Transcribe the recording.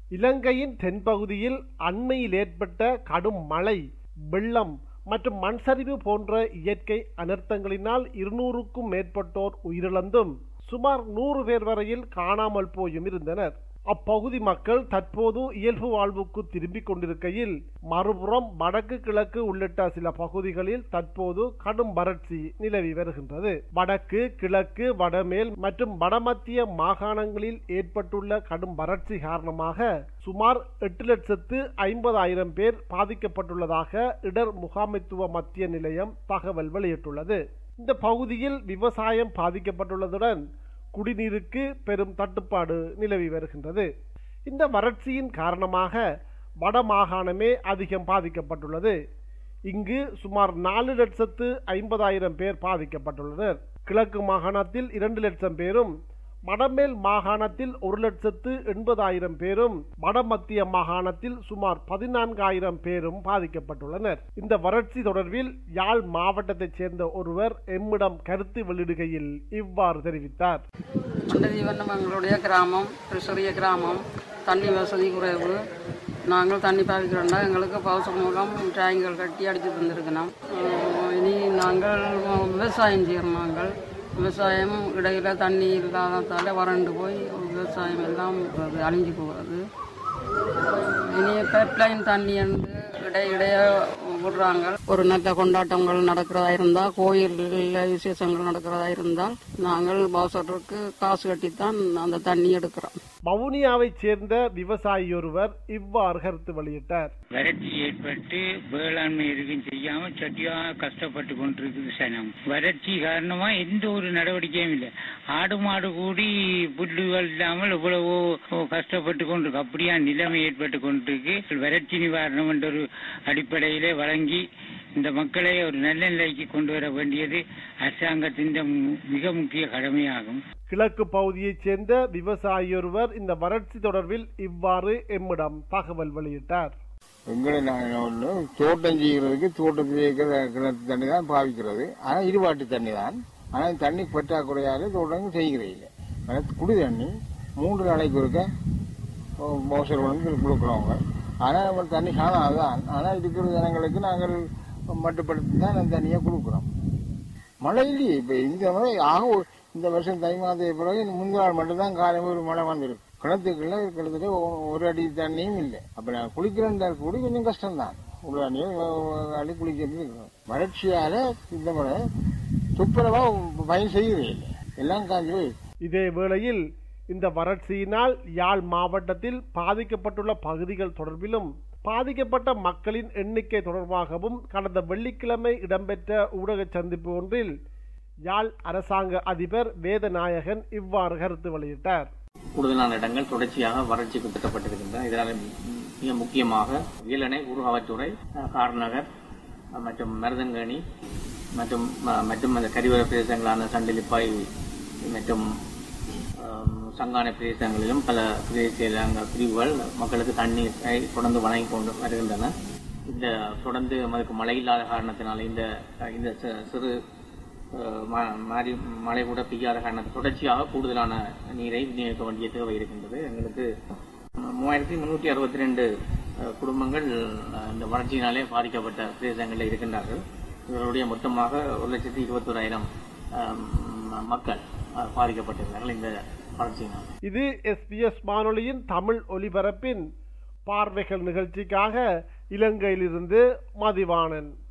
இலங்கையின் தென்பகுதியில் அண்மையில் ஏற்பட்ட கடும் மழை வெள்ளம் மற்றும் மண்சரிவு போன்ற இயற்கை அனர்த்தங்களினால் இருநூறுக்கும் மேற்பட்டோர் உயிரிழந்தும் சுமார் நூறு பேர் வரையில் காணாமல் போயும் இருந்தனர் அப்பகுதி மக்கள் தற்போது இயல்பு வாழ்வுக்கு திரும்பிக் கொண்டிருக்கையில் மறுபுறம் வடக்கு கிழக்கு உள்ளிட்ட சில பகுதிகளில் தற்போது கடும் வறட்சி நிலவி வருகின்றது வடக்கு கிழக்கு வடமேல் மற்றும் வடமத்திய மாகாணங்களில் ஏற்பட்டுள்ள கடும் வறட்சி காரணமாக சுமார் எட்டு லட்சத்து ஐம்பதாயிரம் பேர் பாதிக்கப்பட்டுள்ளதாக இடர் முகாமைத்துவ மத்திய நிலையம் தகவல் வெளியிட்டுள்ளது இந்த பகுதியில் விவசாயம் பாதிக்கப்பட்டுள்ளதுடன் குடிநீருக்கு பெரும் தட்டுப்பாடு நிலவி வருகின்றது இந்த வறட்சியின் காரணமாக வடமாகாணமே அதிகம் பாதிக்கப்பட்டுள்ளது இங்கு சுமார் நாலு லட்சத்து ஐம்பதாயிரம் பேர் பாதிக்கப்பட்டுள்ளனர் கிழக்கு மாகாணத்தில் இரண்டு லட்சம் பேரும் வடமேல் மாகாணத்தில் ஒரு லட்சத்து எண்பதாயிரம் பேரும் வடமத்திய மாகாணத்தில் சுமார் பதினான்காயிரம் பேரும் பாதிக்கப்பட்டுள்ளனர் இந்த வறட்சி தொடர்பில் யாழ் மாவட்டத்தைச் சேர்ந்த ஒருவர் எம்மிடம் கருத்து வெளியிடுகையில் இவ்வாறு தெரிவித்தார் மண்டதீவனம் எங்களுடைய கிராமம் ஒரு சிறிய கிராமம் தண்ணி வசதி குறைவு நாங்கள் தண்ணி பாவிக்கிறோம்னா எங்களுக்கு பவுச மூலம் டேங்கல் கட்டி அடித்து தந்திருக்கணும் அஹ் இனி நாங்கள் விவசாயம் செய்கிறோம் நாங்கள் விவசாயம் இடையில தண்ணி இல்லாததால் வறண்டு போய் விவசாயம் எல்லாம் அது அழிஞ்சு போகிறது இனி பைப்லைன் தண்ணி வந்து இடையிடைய விடுறாங்க ஒரு நல்ல கொண்டாட்டங்கள் நடக்கிறதா இருந்தால் கோயில்களில் விசேஷங்கள் நடக்கிறதா இருந்தால் நாங்கள் பவுசருக்கு காசு கட்டித்தான் அந்த தண்ணி எடுக்கிறோம் வவுனியாவைச் சேர்ந்த விவசாயி ஒருவர் இவ்வாறு கருத்து வெளியிட்டார் வறட்சி ஏற்பட்டு வேளாண்மை எதுவும் செய்யாம சட்டியா கஷ்டப்பட்டு கொண்டிருக்குது சனம் வறட்சி காரணமா எந்த ஒரு நடவடிக்கையும் இல்லை ஆடு மாடு கூடி புல்லுகள் இல்லாமல் இவ்வளவோ கஷ்டப்பட்டு கொண்டிருக்கு அப்படியா நிலைமை ஏற்பட்டு கொண்டிருக்கு வறட்சி நிவாரணம் என்ற ஒரு அடிப்படையிலே வழங்கி இந்த மக்களை ஒரு நல்ல நிலைக்கு கொண்டு வர வேண்டியது அரசாங்கத்தின் மு- மிக முக்கிய கடமையாகும் கிழக்கு பகுதியைச் சேர்ந்த விவசாயி ஒருவர் இந்த வறட்சி தொடர்பில் இவ்வாறு எம்மிடம் தகவல் வெளியிட்டார் எங்களை நாங்கள் ஒன்று தோட்டம் செய்கிறதுக்கு தோட்டத்தில் இருக்கிற கிணத்து தண்ணி தான் பாவிக்கிறது ஆனால் இருவாட்டு தண்ணி தான் ஆனால் தண்ணி பற்றாக்குறையாக தோட்டம் செய்கிறது இல்லை ஆனால் குடி தண்ணி மூன்று நாளைக்கு ஒருக்க மோசர் வந்து கொடுக்குறவங்க ஆனால் நம்ம தண்ணி காணாதான் ஆனால் இருக்கிற ஜனங்களுக்கு நாங்கள் மட்டுப்படுத்தி தான் அந்த தண்ணியை கொடுக்குறோம் மழை இல்லையே இப்போ இந்த முறை ஆக ஒரு- இந்த வருஷம் தை மாத பிறகு முந்தின நாள் மட்டும்தான் காலையில் ஒரு மழை வந்திருக்கு கிணத்துக்குள்ள கிட்டத்தட்ட ஒ- ஒரு அடி தண்ணியும் இல்லை அப்ப நான் குளிக்கிறேன் கூட கொஞ்சம் கஷ்டம்தான் ஒரு அடியும் அடி குளிக்கிறது இருக்கும். வறட்சியால இந்த முறை துப்புரவா பயன் செய்யவே இல்லை எல்லாம் காஞ்சி போய் இதே வேளையில் இந்த வறட்சியினால் யாழ் மாவட்டத்தில் பாதிக்கப்பட்டுள்ள பகுதிகள் தொடர்பிலும் பாதிக்கப்பட்ட மக்களின் எண்ணிக்கை தொடர்பாகவும் கடந்த வெள்ளிக்கிழமை இடம்பெற்ற ஊடக சந்திப்பு ஒன்றில் யாழ் அரசாங்க அதிபர் வேதநாயகன் இவ்வாறு கருத்து வெளியிட்டார் கூடுதலான இடங்கள் தொடர்ச்சியாக வறட்சிக்கு திட்டப்பட்டிருக்கின்றன இதனால் மிக முக்கியமாக வீலணை ஊர்காவற்றுறை கார்நகர் அஹ், மற்றும் மருதங்கணி மற்றும் அஹ், மற்றும் அந்த கரிவர பிரதேசங்களான சண்டிலிப்பாய் மற்றும் அஹ், சங்கான பிரதேசங்களிலும் பல பிரதேச பிரிவுகள் மக்களுக்கு தண்ணீரை தொடர்ந்து வழங்கி கொண்டு வருகின்றன இந்த தொடர்ந்து நமக்கு மழை இல்லாத காரணத்தினால இந்த இந்த சி- சிறு அஹ், ம- மாறி மழை கூட பெய்யாத காரணத்தை தொடர்ச்சியாக கூடுதலான நீரை விநியோகிக்க வேண்டிய தேவை இருக்கின்றது எங்களுக்கு மூவாயிரத்தி முன்னூற்றி அறுபத்தி ரெண்டு குடும்பங்கள் அஹ், இந்த வறட்சியினாலே பாதிக்கப்பட்ட பிரதேசங்களில் இருக்கின்றார்கள் இவர்களுடைய மொத்தமாக ஒரு லட்சத்தி இருபத்தோராயிரம் மக்கள் அஹ், பாதிக்கப்பட்டிருக்கிறார்கள் இந்த வறட்சியினால் இது எஸ்பிஎஸ் வானொலியின் தமிழ் ஒலிபரப்பின் பார்வைகள் நிகழ்ச்சிக்காக இலங்கையிலிருந்து மதிவாணன்